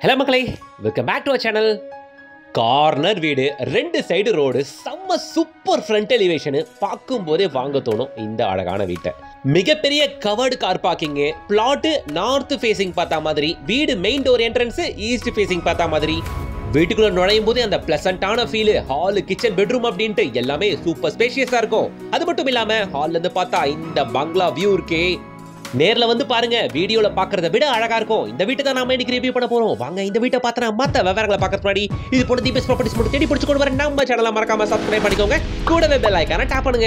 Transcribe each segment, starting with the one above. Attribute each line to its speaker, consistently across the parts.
Speaker 1: hello மக்களே welcome back to channel corner வீடு ரெண்டு சைடு ரோடு செம்ம சூப்பர் ஃப்ரண்ட் எலிவேஷனு பார்க்கும் போதே வாங்க தோணும் இந்த அழகான வீட்டை மிகப்பெரிய covered car parking plot north facing பார்த்தா மாதிரி வீடு main door entrance east facing பார்த்தா மாதிரி வீட்டுக்குள்ள நுழையும் போது அந்த பிளசண்டான ஃபீல் ஹால் கிச்சன் பெட்ரூம் அப்படின்ட்டு எல்லாமே சூப்பர் ஸ்பேஷியஸா இருக்கும் அது மட்டும் இல்லாம ஹால்ல இருந்து பார்த்தா இந்த பங்களா வியூ இருக்கே நேர்ல வந்து பாருங்க வீடியோல பாக்குறத விட அழகா இருக்கும் இந்த வீட்டை தான் நாம இன்னைக்கு ரிவ்யூ பண்ண போறோம் வாங்க இந்த வீட்டை பார்த்தா மத்த விவரங்களை பார்க்கறது முன்னாடி இது போன தீபஸ் ப்ராப்பர்ட்டிஸ் மட்டும் தேடி பிடிச்சு கொண்டு வர நம்ம சேனலை மறக்காம சப்ஸ்கிரைப் பண்ணிக்கோங்க கூடவே பெல் ஐக்கான டாப் பண்ணுங்க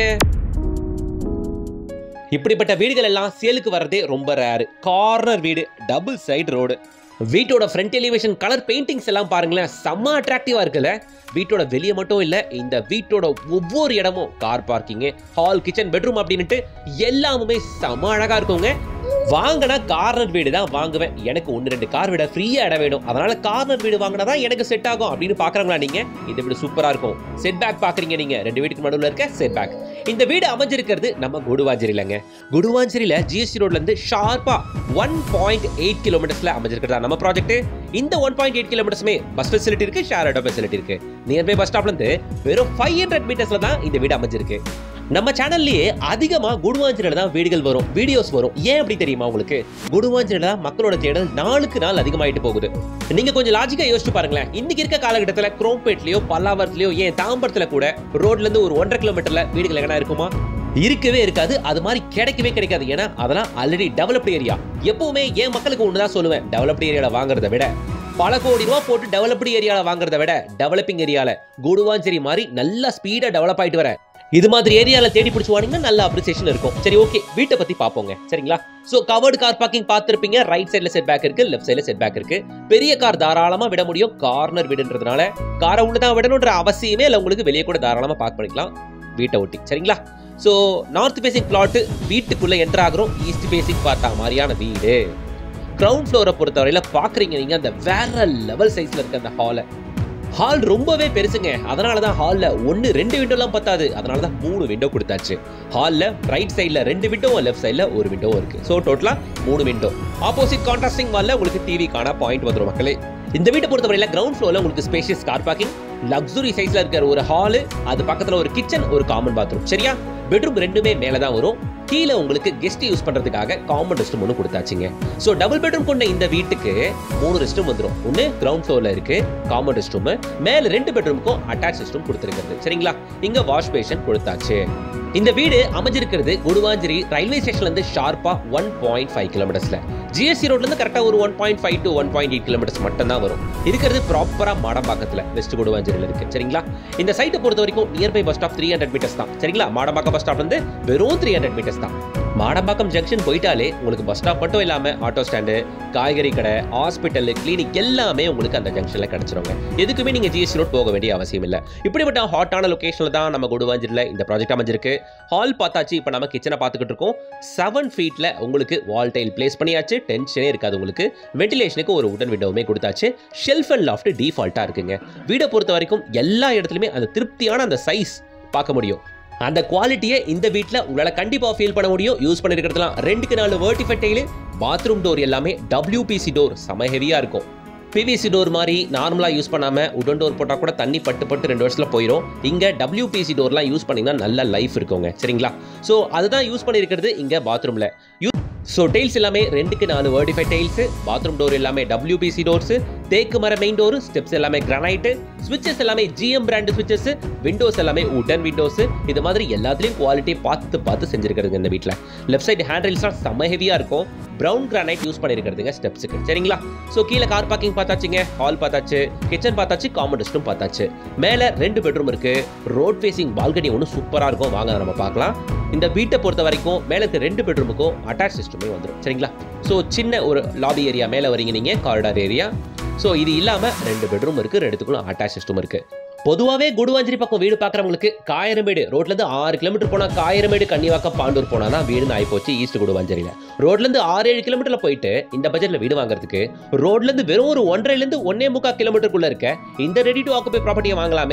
Speaker 1: இப்படிப்பட்ட வீடுகள் எல்லாம் சேலுக்கு வர்றதே ரொம்ப ரேர் கார்னர் வீடு டபுள் சைடு ரோடு வீட்டோட ஃப்ரண்ட் எலிவேஷன் கலர் பெயிண்டிங்ஸ் எல்லாம் பாருங்களேன் செம்ம அட்ராக்டிவா இருக்குல்ல வீட்டோட வெளியே மட்டும் இல்ல இந்த வீட்டோட ஒவ்வொரு இடமும் car parking hall kitchen bedroom அப்படின்னுட்டு எல்லாமுமே செம அழகா இருக்குங்க வாங்கினா கார்னர் வீடு தான் வாங்குவேன் எனக்கு ஒன்று ரெண்டு கார் விட ஃப்ரீயா இடம் வேணும் அதனால கார்னர் வீடு வாங்கினா தான் எனக்கு செட் ஆகும் அப்படின்னு பாக்குறவங்களா நீங்க இந்த வீடு சூப்பரா இருக்கும் செட் பேக் பாக்குறீங்க நீங்க ரெண்டு வீட்டுக்கு நடுவில் இருக்க செட் பேக் இந்த வீடு அமைஞ்சிருக்கிறது நம்ம குடுவாஞ்சேரியிலங்க குடுவாஞ்சேரியில ஜிஎஸ்டி ரோட்ல இருந்து ஷார்ப்பா ஒன் பாயிண்ட் எயிட் கிலோமீட்டர்ஸ்ல அமைஞ்சிருக்கிறதா நம்ம ப்ராஜெக்ட் இந்த ஒன் பாயிண்ட் எயிட் கிலோமீட்டர்ஸ்மே பஸ் ஃபெசிலிட்டி இருக்கு ஷேர் ஆட்டோ ஃபெசிலிட்டி இருக்கு நியர்பை பஸ் ஸ்டாப்ல இருந்து வெறும் ஃபைவ் ஹண்ட்ரட் மீட்டர்ஸ்ல தான் இந்த வீடு அமைஞ்சிருக்கு நம்ம சேனல்லயே அதிகமா குடுவாஞ்சேரியில தான் வீடுகள் வரும் வீடியோஸ் வரும் ஏன் அப்படி தெரியுமா உங்களுக்கு குடுவாஞ்சேரியில தான் மக்களோட தேடல் நாளுக்கு நாள் அதிகமாயிட்டு போகுது நீங்க கொஞ்சம் லாஜிக்கா யோசிச்சு பாருங்களேன் இன்னைக்கு இருக்க காலகட்டத்துல குரோம்பேட்லயோ பல்லாவரத்துலயோ ஏன் தாம்பரத்துல கூட ரோட்ல இருந்து ஒரு ஒன்றரை கிலோமீட்டர்ல வீடுகள் எங்கனா இருக்குமா இருக்கவே இருக்காது அது மாதிரி கிடைக்கவே கிடைக்காது ஏன்னா அதெல்லாம் ஆல்ரெடி டெவலப்டு ஏரியா எப்பவுமே என் மக்களுக்கு ஒண்ணுதான் சொல்லுவேன் டெவலப்டு ஏரியால வாங்குறத விட பல கோடி ரூபா போட்டு டெவலப்டு ஏரியால வாங்குறத விட டெவலப்பிங் ஏரியால குடுவாஞ்சேரி மாதிரி நல்லா ஸ்பீடா டெவலப் ஆயிட்டு வர இது மாதிரி ஏரியால தேடி பிடிச்சு வாங்கினா நல்ல அப்ரிசியேஷன் இருக்கும் சரி ஓகே வீட்டை பத்தி பாப்போங்க சரிங்களா சோ கவர்டு கார் பார்க்கிங் பார்த்திருப்பீங்க ரைட் சைடுல செட் பேக் இருக்கு லெஃப்ட் சைடுல செட் பேக் இருக்கு பெரிய கார் தாராளமா விட முடியும் கார்னர் வீடுன்றதுனால காரை உள்ளதான் விடணுன்ற அவசியமே இல்லை உங்களுக்கு வெளியே கூட தாராளமா பார்க் பண்ணிக்கலாம் வீட்டை ஒட்டி சரிங்களா ஸோ நார்த் ஃபேசிங் பிளாட் வீட்டுக்குள்ள என்டர் ஆகுறோம் ஈஸ்ட் ஃபேசிங் பார்த்தா மாதிரியான வீடு கிரவுண்ட் ஃப்ளோரை பொறுத்தவரையில பாக்குறீங்க நீங்க அந்த வேற லெவல் சைஸ்ல இருக்க அந்த ஹாலை ஹால் ரொம்பவே பெருசுங்க அதனால தான் ஹாலில் ஒன்று ரெண்டு விண்டோலாம் பத்தாது அதனால தான் மூணு விண்டோ கொடுத்தாச்சு ஹாலில் ரைட் சைடில் ரெண்டு விண்டோவும் லெஃப்ட் சைடில் ஒரு விண்டோவும் இருக்கு ஸோ டோட்டலாக மூணு விண்டோ ஆப்போசிட் கான்ட்ராஸ்டிங் வாலில் உங்களுக்கு டிவிக்கான பாயிண்ட் வந்துடும் மக்களே இந்த வீட்டை பொறுத்தவரையில கிரவுண்ட் ஃப்ளோரில் உங்களுக்கு ஸ்பேஷியஸ் கார் பார்க்கிங் லக்ஸுரி சைஸ்ல இருக்கிற ஒரு ஹாலு அது பக்கத்துல ஒரு கிச்சன் ஒரு காமன் பாத்ரூம் சரியா பெட்ரூம் ரெண்டுமே மேல தான் வரும் கீழே உங்களுக்கு கெஸ்ட் யூஸ் பண்றதுக்காக காமன் ரெஸ்ட் ஒன்று கொடுத்தாச்சுங்க ஸோ டபுள் பெட்ரூம் கொண்ட இந்த வீட்டுக்கு மூணு ரெஸ்ட் ரூம் வந்துடும் ஒன்று கிரவுண்ட் ஃப்ளோர்ல இருக்கு காமன் ரெஸ்ட் ரூம் மேல ரெண்டு பெட்ரூமுக்கும் அட்டாச் ரெஸ்ட் ரூம் கொடுத்துருக்கிறது சரிங்களா இங்க வாஷ் பேஷன் கொடுத்தாச்சு இந்த வீடு அமைஞ்சிருக்கிறது குடுவாஞ்சேரி ரயில்வே ஸ்டேஷன்ல இருந்து ஷார்ப்பா ஒன் பாயிண்ட் ஃபைவ் கிலோமீட்டர்ஸ்ல ஜிஎஸ்டி ரோட்ல இருந்து கரெக்டா ஒரு one point five to one point eight kilometres மட்டும் தான் வரும் இருக்கிறது ப்ராப்பரா மாடம்பாக்கத்துல வெஸ்ட் குடுவாஞ்சேரியில இருக்கு சரிங்களா இந்த சைட்டை பொறுத்த வரைக்கும் nearby bus stop three hundred meters தான் சரிங்களா மாடம்பாக்கம் பஸ் ஸ்டாப்ல இருந்து வெறும் த்ரீ ஹண்ட்ரட் மீட்டர்ஸ் தான் மாடம்பாக்கம் ஜங்ஷன் போயிட்டாலே உங்களுக்கு பஸ் ஸ்டாப் மட்டும் இல்லாம ஆட்டோ ஸ்டாண்டு காய்கறி கடை ஹாஸ்பிட்டல் கிளினிக் எல்லாமே உங்களுக்கு அந்த ஜங்ஷன்ல கிடைச்சிருங்க எதுக்குமே நீங்க ஜிஎஸ்டி ரோட் போக வேண்டிய அவசியம் இல்லை இப்படிப்பட்ட ஹாட்டான லொகேஷன்ல தான் நம்ம குடுவாஞ்சிரில் இந்த ப்ராஜெக்ட் அமைஞ்சிருக்கு ஹால் பார்த்தாச்சு இப்போ நம்ம கிச்சனை பார்த்துக்கிட்டு இருக்கோம் செவன் ஃபீட்ல உங்களுக்கு வால் டைல் பிளேஸ் பண்ணியாச்சு டென்ஷனே இருக்காது உங்களுக்கு வென்டிலேஷனுக்கு ஒரு உடன் விண்டோவுமே கொடுத்தாச்சு ஷெல்ஃப் அண்ட் லாஃப்ட் டிஃபால்ட்டாக இருக்குங்க வீடை பொறுத்த வரைக்கும் எல்லா இடத்துலையுமே அந்த திருப்தியான அந்த சைஸ் பார்க்க முடியும் அந்த குவாலிட்டியை இந்த வீட்டில் உங்களால் கண்டிப்பாக ஃபீல் பண்ண முடியும் யூஸ் பண்ணிருக்கிறதுலாம் ரெண்டுக்கு நாலு வேர்ட்டிஃபை டைலு பாத்ரூம் டோர் எல்லாமே டபிள்யூபிசி டோர் செம ஹெவியாக இருக்கும் பிவிசி டோர் மாதிரி நார்மலாக யூஸ் பண்ணாமல் உடன் டோர் போட்டால் கூட தண்ணி பட்டு பட்டு ரெண்டு வருஷத்தில் போயிடும் இங்கே டபிள்யூபிசி டோர்லாம் யூஸ் பண்ணிங்கன்னா நல்ல லைஃப் இருக்குங்க சரிங்களா ஸோ அதுதான் யூஸ் பண்ணியிருக்கிறது இங்கே பாத்ரூமில் யூ ஸோ டைல்ஸ் எல்லாமே ரெண்டுக்கு நாலு வேர்டிஃபை டைல்ஸ் பாத்ரூம் டோர் எல்லாமே டபிள்யூபிசி டோர்ஸ் தேக்கு மர மெயின் டோர் ஸ்டெப்ஸ் எல்லாமே கிரானைட் ஸ்விட்சஸ் எல்லாமே ஜிஎம் பிராண்ட் ஸ்விட்சஸ் விண்டோஸ் எல்லாமே உடன் விண்டோஸ் இது மாதிரி எல்லாத்துலேயும் குவாலிட்டி பார்த்து பார்த்து செஞ்சிருக்கிறதுங்க இந்த வீட்டில் லெஃப்ட் சைடு ஹேண்ட் ரைல்ஸ்லாம் செம்ம ஹெவியாக இருக்கும் ப்ரௌன் கிரானைட் யூஸ் பண்ணியிருக்கிறதுங்க ஸ்டெப்ஸுக்கு சரிங்களா ஸோ கீழே கார் பார்க்கிங் பார்த்தாச்சுங்க ஹால் பார்த்தாச்சு கிச்சன் பார்த்தாச்சு காமன் ரெஸ்ட்டும் பார்த்தாச்சு மேலே ரெண்டு பெட்ரூம் இருக்கு ரோட் ஃபேசிங் பால்கனி ஒன்று சூப்பராக இருக்கும் வாங்க நம்ம பார்க்கலாம் இந்த வீட்டை பொறுத்த வரைக்கும் மேலே இருக்க ரெண்டு பெட்ரூமுக்கும் அட்டாச் சிஸ்டமே வந்துடும் சரிங்களா ஸோ சின்ன ஒரு லாபி ஏரியா மேலே வரீங்க நீங்கள் காரிடார் ஏரியா ஸோ இது இல்லாமல் ரெண்டு பெட்ரூம் இருக்குது ரெண்டுத்துக்குள்ள அட்டாச் சிஸ்டம் இருக்குது பொதுவாகவே குடுவாஞ்சேரி பக்கம் வீடு பார்க்குறவங்களுக்கு காயிரமேடு ரோட்லேருந்து ஆறு கிலோமீட்டர் போனால் காயிரமேடு கன்னிவாக்கம் பாண்டூர் போனால் தான் வீடுன்னு ஆகிப்போச்சு ஈஸ்ட் குடுவாஞ்சேரியில் ரோட்லேருந்து ஆறு ஏழு கிலோமீட்டரில் போயிட்டு இந்த பட்ஜெட்டில் வீடு வாங்குறதுக்கு ரோட்லேருந்து வெறும் ஒரு ஒன்றரைலேருந்து ஒன்னே முக்கால் கிலோமீட்டருக்குள்ளே இருக்க இந்த ரெடி டு ஆக்குபை ப்ராப்பர்ட்டியை வாங்கலாமே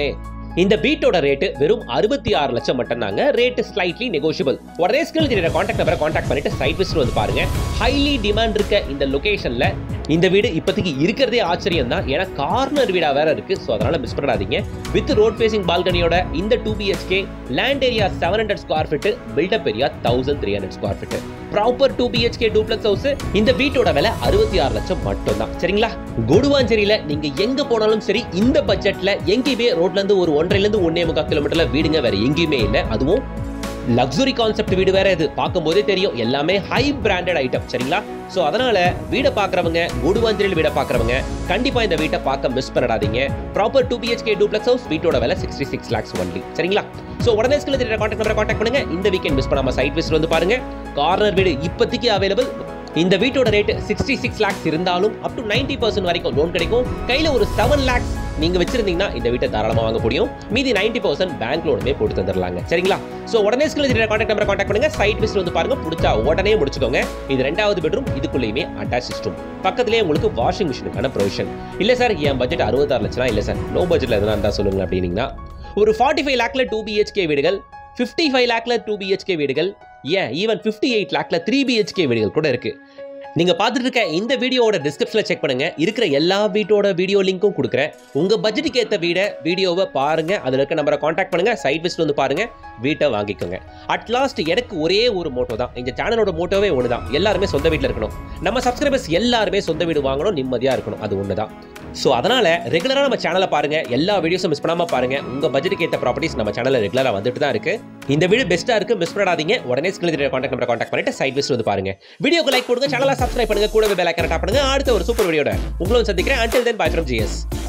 Speaker 1: இந்த பீட்டோட ரேட்டு வெறும் அறுபத்தி ஆறு லட்சம் மட்டும் தாங்க ரேட்டு ஸ்லைட்லி நெகோஷியபிள் உடனே ஸ்கில் தெரியுற காண்டாக்ட் நம்பரை காண்டாக்ட் பண்ணிட்டு சைட் விசிட் வந்து பாருங்க ஹைலி டிமாண்ட் இருக்க இந்த லொகேஷன்ல இந்த வீடு இப்போதைக்கு இருக்கிறதே ஆச்சரியம் தான் ஏன்னா கார்னர் வீடா வேற இருக்கு ஸோ அதனால மிஸ் பண்ணாதீங்க வித் ரோட் ஃபேசிங் பால்கனியோட இந்த two BHK land area seven hundred square feet built up area thousand three hundred square feet proper two BHK duplex house இந்த வீட்டோட விலை அறுபத்தி ஆறு லட்சம் மட்டும் தான் சரிங்களா கொடுவாஞ்சேரியில நீங்க எங்க போனாலும் சரி இந்த பட்ஜெட்ல எங்கேயுமே ரோட்ல இருந்து ஒரு ஒன்றரைல இருந்து ஒன்னே முக்கால் கிலோமீட்டர்ல வீடுங்க வேற எங்கேயுமே இல்லை அதுவும் லக்ஸுரி கான்செப்ட் வீடு வேற இது பார்க்கும்போதே தெரியும் எல்லாமே ஹை பிராண்டட் ஐட்டம் சரிங்களா ஸோ அதனால வீடை பார்க்குறவங்க குடுவாஞ்சலில் வீடை பார்க்குறவங்க கண்டிப்பாக இந்த வீட்டை பார்க்க மிஸ் பண்ணிடாதீங்க proper two BHK duplex house வீட்டோட விலை சிக்ஸ்டி சிக்ஸ் லேக்ஸ் ஒன்லி சரிங்களா ஸோ உடனே ஸ்கில் தெரியுற காண்டாக்ட் நம்பரை காண்டாக்ட் பண்ணுங்க இந்த வீக்கெண்ட் மிஸ் பண்ணாம சைட் விசிட் வந்து பாருங்க கார்னர் வீடு இப்போதைக்கு அவைலபிள் இந்த வீட்டோட ரேட் சிக்ஸ்டி சிக்ஸ் லேக்ஸ் இருந்தாலும் அப் டு நைன்டி பர்சன்ட் வரைக்கும் லோன் கிடைக்கும் கையில் ஒரு செவன் லேக்ஸ் நீங்க வச்சிருந்தீங்கன்னா இந்த வீட்டை தாராளமாக வாங்க முடியும் மீதி நைன்டி பர்சன்ட் பேங்க் லோனுமே போட்டு தந்துடலாங்க சரிங்களா ஸோ உடனே ஸ்கில் காண்டாக்ட் நம்பரை காண்டாக்ட் பண்ணுங்க சைட் விசிட் வந்து பாருங்க பிடிச்சா உடனே முடிச்சுக்கோங்க இது ரெண்டாவது பெட்ரூம் இதுக்குள்ளேயுமே அட்டாச் சிஸ்டம் பக்கத்துலேயே உங்களுக்கு வாஷிங் மிஷினுக்கான ப்ரொவிஷன் இல்லை சார் என் பட்ஜெட் அறுபத்தாறு லட்சம் இல்லை சார் லோ பட்ஜெட்டில் எதனா இருந்தால் சொல்லுங்க அப்படின்னீங்கன்னா ஒரு ஃபார்ட்டி ஃபைவ் லேக்ல டூ பிஹெச்கே வீடுகள் ஃபிஃப்டி ஃபைவ் லேக்ல டூ பிஹெச்கே வீடுகள் ஏன் ஈவன் ஃபிஃப்டி எயிட் லேக்ல த்ரீ பிஹெச்கே வீடுகள் கூட இருக்கு நீங்க பார்த்துட்டு இருக்க இந்த வீடியோவோட டிஸ்கிரிப்ஷனில் செக் பண்ணுங்க இருக்கிற எல்லா வீட்டோட வீடியோ லிங்க்கும் கொடுக்குறேன் உங்க பட்ஜெட்டுக்கு ஏற்ற வீடை வீடியோவை பாருங்க அதில் இருக்க நம்பரை காண்டாக்ட் பண்ணுங்க சைட் விசிட் வந்து பாருங்க வீட்டை வாங்கிக்கோங்க அட் லாஸ்ட் எனக்கு ஒரே ஒரு மோட்டோ தான் இந்த சேனலோட மோட்டோவே ஒன்று தான் எல்லாருமே சொந்த வீட்டில் இருக்கணும் நம்ம சப்ஸ்கிரைபர்ஸ் எல்லாருமே சொந்த வீடு வாங்கணும் நிம்மதியாக இருக்கணும் அது ஒன்று தான் ஸோ அதனால ரெகுலராக நம்ம சேனலை பாருங்க எல்லா வீடியோஸும் மிஸ் பண்ணாம பாருங்க உங்க பட்ஜெட்டுக்கு ஏற்ற ப்ராப்பர்ட்டிஸ் நம்ம சேனலில் ரெகுலராக வந்துட்டு தான் இருக்கு இந்த வீடு பெஸ்ட்டாக இருக்கு மிஸ் பண்ணாதீங்க உடனே ஸ்கில் காண்டாக்ட் நம்பரை காண்டாக்ட் பண்ணிட்டு சைட் விசிட் வந்து பாருங்க வீடியோக்கு லைக் கொடுங்க சேனலை சப்ஸ்கிரைப் பண்ணுங்க கூடவே பெல் ஐக்கனை டாப் பண்ணுங்க அடுத்த ஒரு சூப்பர் வீடியோட உங்களும் சந்திக்கிறேன் until then bye from GS